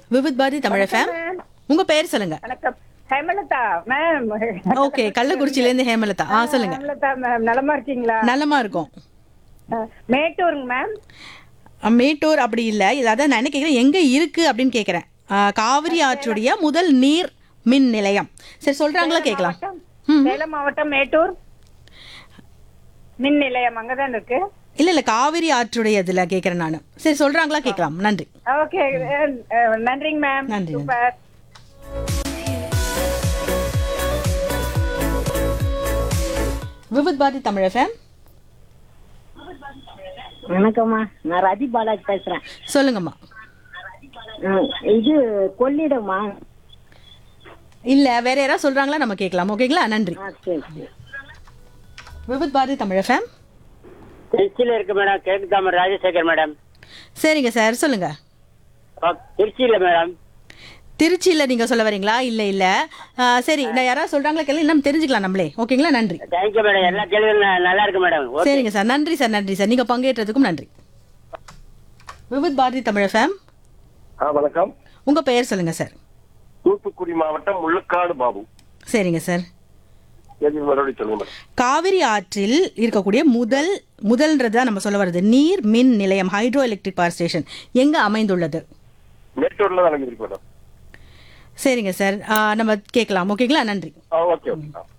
Vividh Bharati Tamil fame உங்க பெயர் சொல்லுங்க வணக்கம் ஹேமலதா மேம் ஓகே கள்ளக்குறிச்சில இருந்து ஹேமலதா ஆ சொல்லுங்க ஹேமலதா மேம் நலமா இருக்கீங்களா நல்லமா இருக்கும் அஹ், மேட்டூருங்க மேம் அஹ், மேட்டூர் அப்படி இல்ல இது அதான் நான் என்ன கேக்குறேன் எங்க இருக்கு அப்படின்னு கேக்குறேன் அஹ், காவிரி ஆற்றுடைய முதல் நீர் மின் நிலையம் சரி சொல்றாங்களா கேட்கலாம் மாவட்டம், சேலம் மாவட்டம் மேட்டூர் மின் நிலையம் அங்கதான் இருக்கு இல்ல இல்ல காவிரி ஆற்றுடைய இதுல கேக்குறேன் நான் சரி சொல்றாங்களா கேட்கலாம் நன்றி ஓகே நன்றிங்க மேம் நன்றி, சூப்பர் விவித் பாரதி தமிழ் ஃபேம் வணக்கம்மா நான் ரதி பாலாஜி பேசுறேன் சொல்லுங்கம்மா ம், இது கொள்ளிடமா இல்ல வேற யாராவது சொல்றாங்களா நம்ம கேட்கலாம் ஓகேங்களா நன்றி ஆ சரி சரி விவித் பாரதி தமிழ் ஃபேம் திருச்சியில இருக்கு மேடம் கிழக்கு தாமர் ராஜசேகர் மேடம் சரிங்க சார் சொல்லுங்க ஆ, திருச்சியில மேடம் திருச்சியில நீங்க சொல்ல வரீங்களா இல்ல இல்ல ஆ, சரி நான் யாராவது சொல்றாங்களா கேள்வி இன்னும் தெரிஞ்சுக்கலாம் நம்மளே ஓகேங்களா நன்றி தேங்க்யூ மேடம் எல்லா கேள்வியும் ந- நல்லா இருக்கு மேடம் ஓகே சரிங்க சார் நன்றி சார் நன்றி சார் நீங்க பங்கேற்றதுக்கும் நன்றி விவித் பாரதி தமிழ் ஃபேம் ஆ வணக்கம் உங்க பெயர் சொல்லுங்க சார் தூத்துக்குடி மாவட்டம் முள்ளக்காடு பாபு சரிங்க சார் எது மறுபடியும் சொல்லுங்க மேடம் காவிரி ஆற்றில் இருக்கக்கூடிய முதல் முதல்ன்றதா நம்ம சொல்ல வருது நீர் மின் நிலையம் ஹைட்ரோ எலக்ட்ரிக் பவர் ஸ்டேஷன் எங்க அமைந்துள்ளது மேட்டூர்ல தான் இருக்கு மேடம் சரிங்க சார் ஆ, நம்ம கேட்கலாம் ஓகேங்களா நன்றி ஆ ஓகே ஓகே ஆ